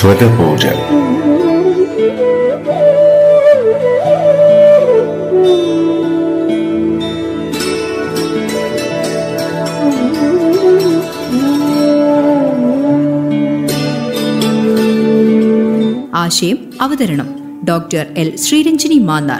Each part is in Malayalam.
സ്വരപൂജ ആശയം അവതരണം ഡോക്ടർ എൽ ശ്രീരഞ്ജിനി മാന്നാർ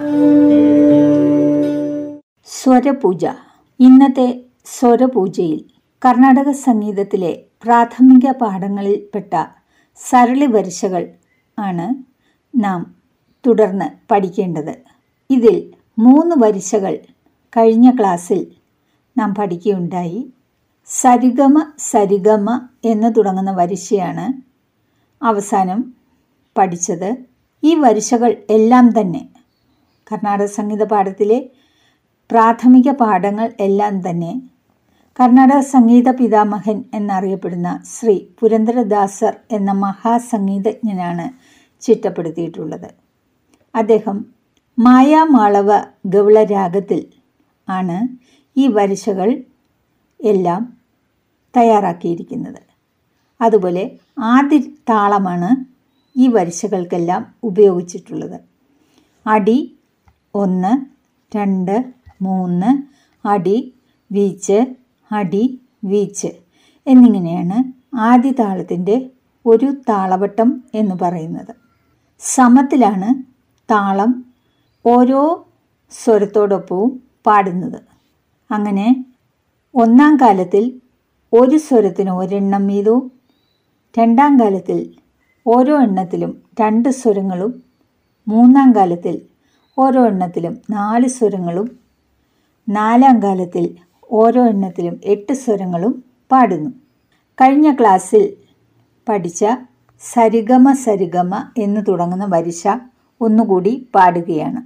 സ്വരപൂജ ഇന്നത്തെ സ്വരപൂജയിൽ കർണാടക സംഗീതത്തിലെ പ്രാഥമിക പാഠങ്ങളിൽപ്പെട്ട സരളി വരിശകൾ ആണ് നാം തുടർന്ന് പഠിക്കേണ്ടത് ഇതിൽ മൂന്ന് വരിശകൾ കഴിഞ്ഞ ക്ലാസ്സിൽ നാം പഠിക്കുകയുണ്ടായി സരിഗമ സരിഗമ എന്ന് തുടങ്ങുന്ന വരിശയാണ് അവസാനം പഠിച്ചത് ഈ വരിശകൾ എല്ലാം തന്നെ കർണാടക സംഗീത പാഠത്തിലെ പ്രാഥമിക പാഠങ്ങൾ എല്ലാം തന്നെ കർണാടക സംഗീത പിതാമഹൻ എന്നറിയപ്പെടുന്ന ശ്രീ പുരന്ദരദാസർ എന്ന മഹാസംഗീതജ്ഞനാണ് ചിട്ടപ്പെടുത്തിയിട്ടുള്ളത് അദ്ദേഹം മായാമാളവ ഗൗള രാഗത്തിൽ ആണ് ഈ വരിശകൾ എല്ലാം തയ്യാറാക്കിയിരിക്കുന്നത് അതുപോലെ ആദ്യ താളമാണ് ഈ വരിശകൾക്കെല്ലാം ഉപയോഗിച്ചിട്ടുള്ളത് അടി ഒന്ന് രണ്ട് മൂന്ന് അടി വീച്ച് അടി വീച്ച് എന്നിങ്ങനെയാണ് ആദ്യ താളത്തിൻ്റെ ഒരു താളവട്ടം എന്ന് പറയുന്നത് സമത്തിലാണ് താളം ഓരോ സ്വരത്തോടൊപ്പവും പാടുന്നത് അങ്ങനെ ഒന്നാം കാലത്തിൽ ഒരു സ്വരത്തിന് ഒരെണ്ണം വീതവും രണ്ടാം കാലത്തിൽ ഓരോ എണ്ണത്തിലും രണ്ട് സ്വരങ്ങളും മൂന്നാം കാലത്തിൽ ഓരോ എണ്ണത്തിലും നാല് സ്വരങ്ങളും നാലാം കാലത്തിൽ ഓരോ എണ്ണത്തിലും എട്ട് സ്വരങ്ങളും പാടുന്നു കഴിഞ്ഞ ക്ലാസ്സിൽ പഠിച്ച സരിഗമ സരിഗമ എന്ന് തുടങ്ങുന്ന വരിശ ഒന്നുകൂടി പാടുകയാണ്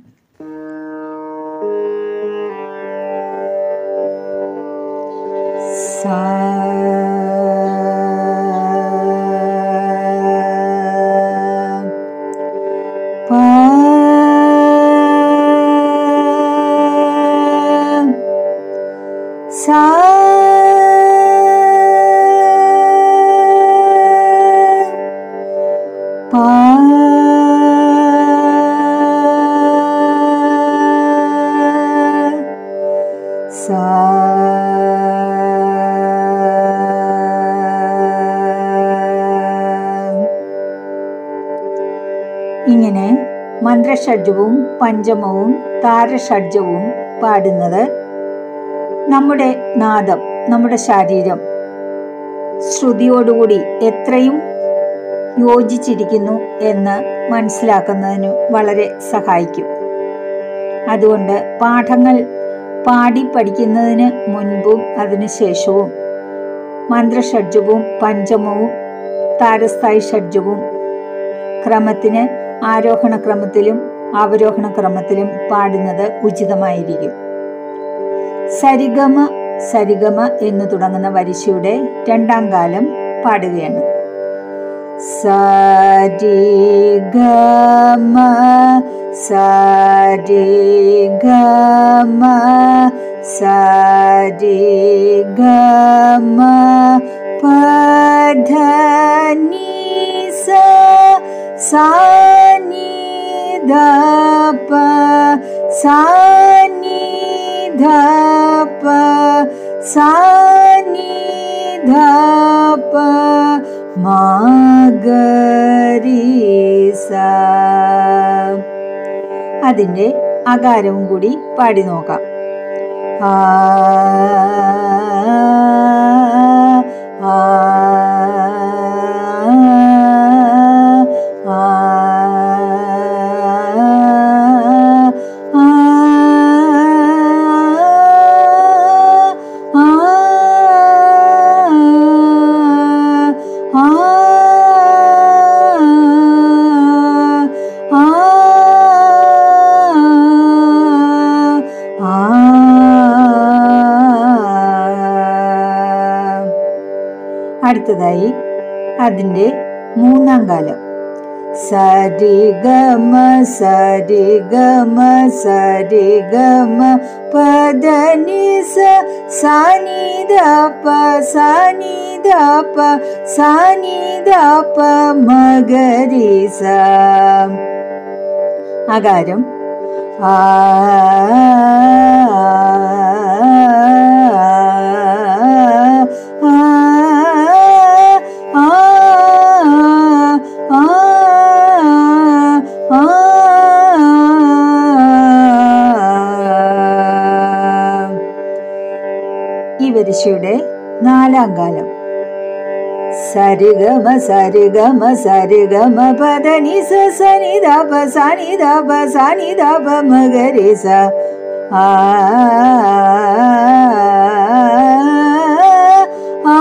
സാ സാ പാ സാ ഇങ്ങനെ മന്ത്രഷഡ്ജവും പഞ്ചമവും താരഷഡ്ജവും പാടുന്നത് നമ്മുടെ നാദം നമ്മുടെ ശരീരം ശ്രുതിയോടുകൂടി എത്രയും യോജിച്ചിരിക്കുന്നു എന്ന് മനസ്സിലാക്കുന്നതിന് വളരെ സഹായിക്കും അതുകൊണ്ട് പാഠങ്ങൾ പാടി പഠിക്കുന്നതിന് മുൻപും അതിനുശേഷവും മന്ത്രഷഡ്ജവും പഞ്ചമവും താരസ്ഥായി ഷഡ്ജവും ക്രമത്തിന് ആരോഹണ ക്രമത്തിലും അവരോഹണ ക്രമത്തിലും പാടുന്നത് ഉചിതമായിരിക്കും സരിഗമ സരിഗമ എന്ന് തുടങ്ങുന്ന വരിശയുടെ രണ്ടാം കാലം പാടുകയാണ് സരിഗമ സരിഗമ സരിഗമ പധനി സ സാനി ധപ സാനി ധപ സാനി ധപ മാഗരീസ അതിൻ്റെ അകാരവും കൂടി പാടി നോക്കാം ആ ആ ആ അടുത്തതായി അതിൻ്റെ മൂന്നാം കാലം സരി ഗമ സരി ഗമ സരി ഗമ പദനി സ സാനി ദപ സാനി ദപ സാനി ദപ മഗരി സ ആകാരം ആ ഈ വരിശയുടെ നാലാം കാലം സരിഗമ സരിഗമ സരിഗമ പദനി സ സനി ദപ സനി ദപ സനി ദപ മഗരി സ ആ ആ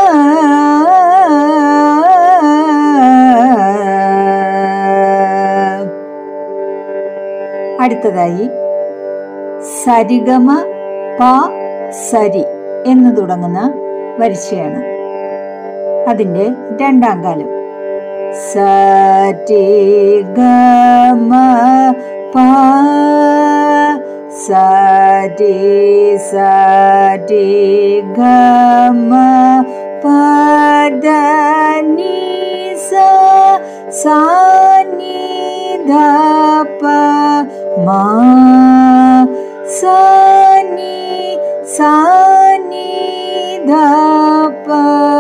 അടുത്തതായി സരിഗമ പ സരി എന്ന് തുടങ്ങുന്ന വരിശയാണ് അതിന്റെ രണ്ടാം കാലം സരി ഗമ പ സരി സരി ഗമ പദ നി സ സാനി ധ പ മാ സാനി സാനി ധ പ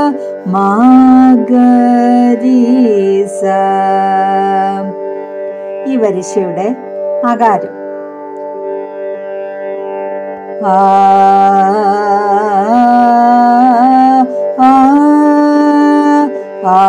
മാഗരി സ ഈ വരിശയുടെ ആകാരം ആ ആ ആ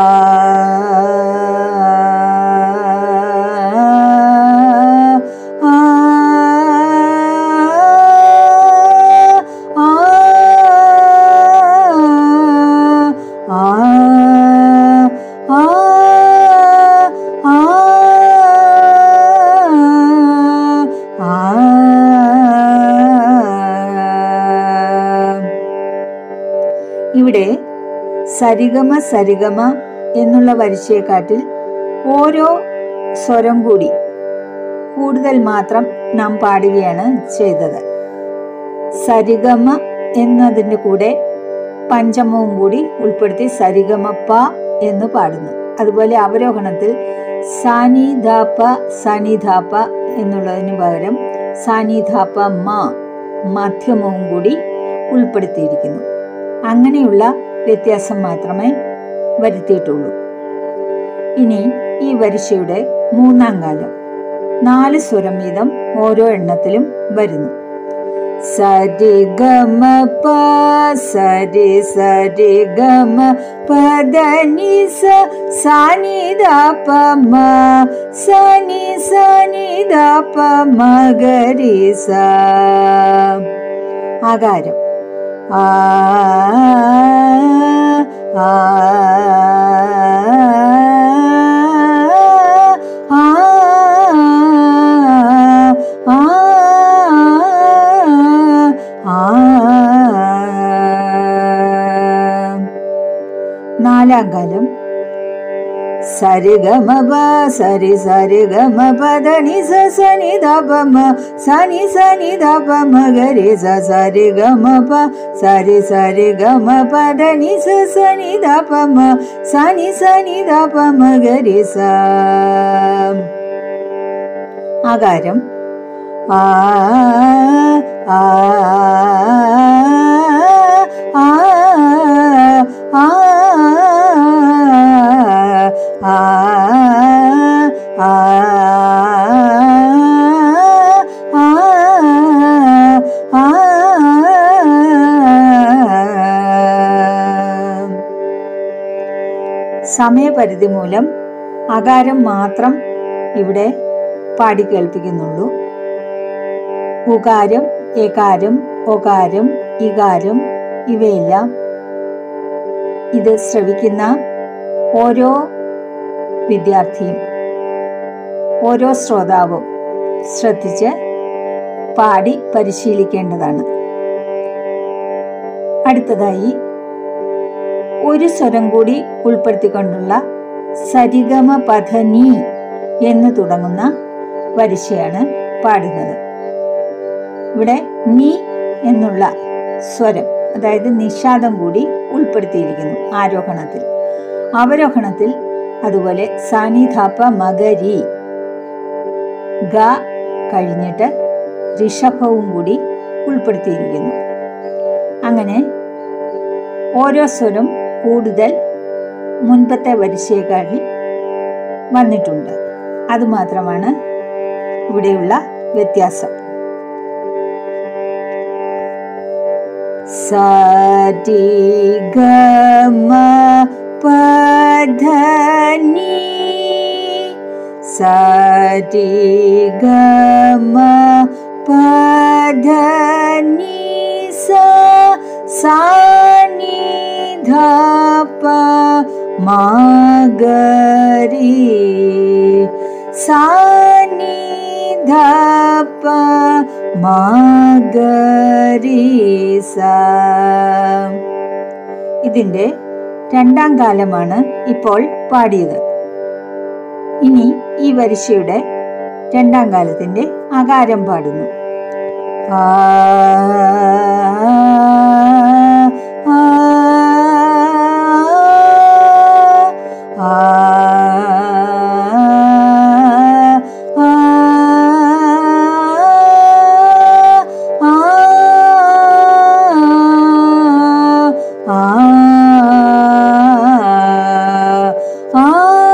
ഇവിടെ സരിഗമ സരിഗമ എന്നുള്ള വരിശയെക്കാട്ടിൽ ഓരോ സ്വരം കൂടി കൂടുതൽ മാത്രം നാം പാടുകയാണ് ചെയ്തത് സരിഗമ എന്നതിൻ്റെ കൂടെ പഞ്ചമവും കൂടി ഉൾപ്പെടുത്തി സരിഗമ പ എന്ന് പാടുന്നു അതുപോലെ അവരോഹണത്തിൽ സാനിധാപ സാനിധാപ എന്നുള്ളതിന് പകരം സാനിധാപ മ മധ്യമവും കൂടി ഉൾപ്പെടുത്തിയിരിക്കുന്നു അങ്ങനെയുള്ള വ്യത്യാസം മാത്രമേ വരുത്തിയിട്ടുള്ളൂ ഇനി ഈ വരിശയുടെ മൂന്നാം കാലം നാല് സ്വരം വീതം ഓരോ എണ്ണത്തിലും വരുന്നു സരി ഗമ പ സരി സരി ഗമ പദനി സ സാനി ദ പ മ സനി സനി ദ പ മഗരി സ ആകാരം ആ ആ ആ ആ നാലാം കാലം സരിഗമ പ സരി സരിഗമ പദനി സ സനി ധ പ മ സനി സനി ധ പ മ ഗരി സ സരിഗമ പ സരി സരിഗമ പദനി സ സനി ധ പ മ സനി സനി ധ പ മ ഗരി സ ആകാരം ആ ആ ആ ആ ആ ആ സമയപരിധി മൂലം അകാരം മാത്രം ഇവിടെ പാടി കേൾപ്പിക്കുന്നുള്ളൂ ഉകാരം ഏകാരം ഒകാരം ഇകാരം ഇവയെല്ലാം ഇത് ശ്രവിക്കുന്ന ഓരോ വിദ്യാർത്ഥിയും ഓരോ ശ്രോതാവും ശ്രദ്ധിച്ച് പാടി പരിശീലിക്കേണ്ടതാണ് അടുത്തതായി ഒരു സ്വരം കൂടി ഉൾപ്പെടുത്തിക്കൊണ്ടുള്ള സരിഗമ പധനി എന്ന് തുടങ്ങുന്ന വരിശയാണ് പാടുന്നത് ഇവിടെ നീ എന്നുള്ള സ്വരം അതായത് നിഷാദം കൂടി ഉൾപ്പെടുത്തിയിരിക്കുന്നു ആരോഹണത്തിൽ അവരോഹണത്തിൽ അതുപോലെ സാനിധാപ്പ മകരി ഗ കഴിഞ്ഞിട്ട് ഋഷഭവും കൂടി ഉൾപ്പെടുത്തിയിരിക്കുന്നു അങ്ങനെ ഓരോ സ്വരം കൂടുതൽ മുൻപത്തെ വരിശയേക്കാളിൽ വന്നിട്ടുണ്ട് അതുമാത്രമാണ് ഇവിടെയുള്ള വ്യത്യാസം സാരി ഗമ പധനി സാരി ഗമ പധനി സ സാനി ധപ മാഗരി സാനി ധപ മാഗരി സ ഇതിന്റെ രണ്ടാം കാലമാണ് ഇപ്പോൾ പാടിയത് ഇനി ഈ വരിശയുടെ രണ്ടാം കാലത്തിന്റെ അകാരം പാടുന്നു ആ ആ, ആ, ആ, ആ, ആ,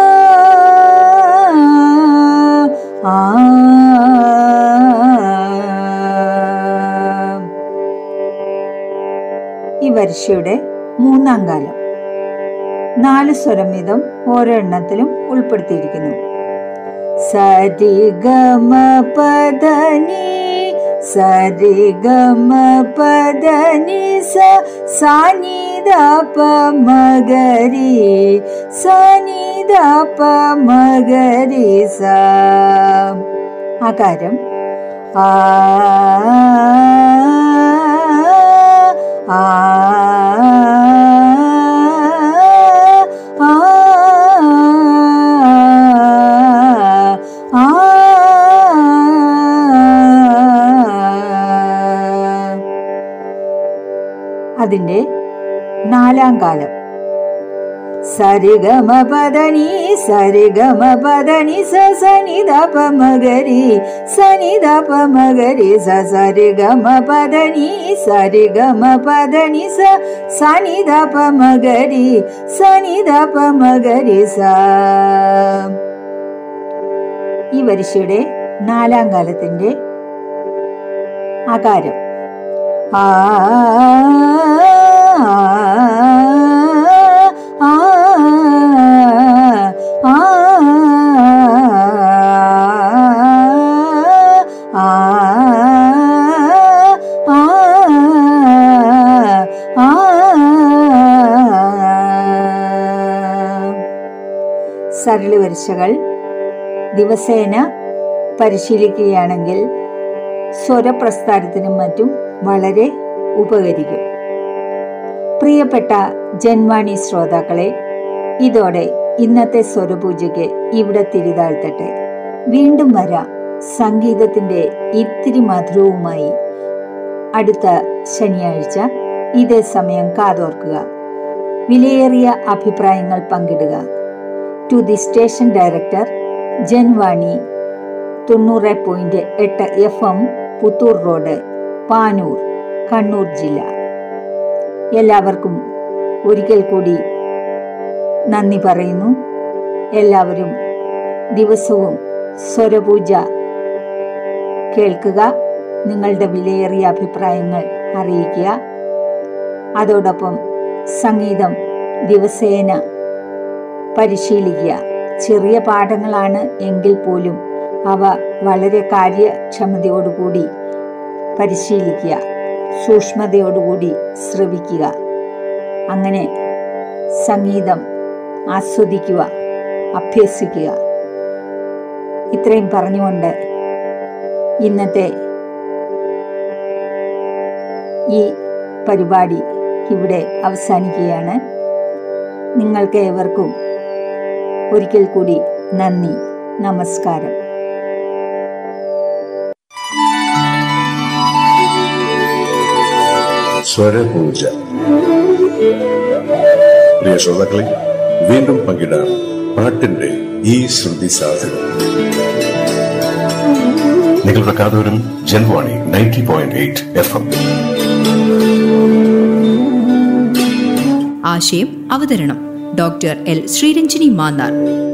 ആ. ഈ വരിശയുടെ മൂന്നാം കാലം നാല് സ്വരം വീതം ഓരോ എണ്ണത്തിലും ഉൾപ്പെടുത്തിയിരിക്കുന്നു സരി ഗമ പദനി സരി ഗമ പദനി സ സാനിദ പ മഗരി സാനിദ പ മഗരി സ ആകാരം ആ ആ ആ ആ അതിന്റെ നാലാം കാലം സരിഗമ പദനി സരിഗമ പദനി സ സനിധ പമഗരി സനിധ പമഗരി സ സരിഗമ പദനി സരിഗമ പദനി സ സനിധ പമഗരി സനിധ പമഗരി സ ഈ വരിശയുടെ നാലാം കാലത്തിന്റെ ആകാരം ആ ആ ആ ആ സരളി വരിശകൾ ദിവസേന പരിശീലിക്കുകയാണെങ്കിൽ സ്വരപ്രസ്ഥാനത്തിനും മറ്റും വളരെ ഉപകരിക്കും പ്രിയപ്പെട്ട ജന്മാണി ശ്രോതാക്കളെ ഇതോടെ ഇന്നത്തെ സ്വരപൂജയ്ക്ക് ഇവിടെ തിരിതാഴ്ത്തട്ടെ വീണ്ടും വരാം സംഗീതത്തിന്റെ ഇത്തിരി മധുരവുമായി അടുത്ത ശനിയാഴ്ച ഇതേ സമയം കാതോർക്കുക വിലയേറിയ അഭിപ്രായങ്ങൾ പങ്കിടുക to the station director Janvani തൊണ്ണൂറ് പോയിന്റ് എട്ട് F M Puthur road Panoor Kannur ജില്ല എല്ലാവർക്കും ഒരിക്കൽ കൂടി നന്ദി പറയുന്നു എല്ലാവരും ദിവസവും സ്വരപൂജ കേൾക്കുക നിങ്ങളുടെ വിലയേറിയ അഭിപ്രായങ്ങൾ അറിയിക്കുക അതോടൊപ്പം സംഗീതം ദിവസേന പരിശീലിക്കുക ചെറിയ പാഠങ്ങളാണ് എങ്കിൽ പോലും അവ വളരെ കാര്യക്ഷമതയോടുകൂടി പരിശീലിക്കുക സൂക്ഷ്മതയോടുകൂടി ശ്രവിക്കുക അങ്ങനെ സംഗീതം ആസ്വദിക്കുക അഭ്യസിക്കുക ഇത്രയും പറഞ്ഞുകൊണ്ട് ഇന്നത്തെ ഈ പരിപാടി ഇവിടെ അവസാനിക്കുകയാണ് നിങ്ങൾക്ക് ഏവർക്കും ഒരിക്കൽ കൂടി നന്ദി നമസ്കാരം സ്വരപൂജ പ്രിയ ശ്രോതാക്കളെ വീണ്ടും പങ്കിടാം പാട്ടിന്റെ ഈ ശ്രുതി സാധനം നിങ്ങളുടെ കാതോരം Janvani ninety point eight F M ആശയം അവതരണം ഡോക്ടർ എൽ ശ്രീരഞ്ജിനി മാന്നാർ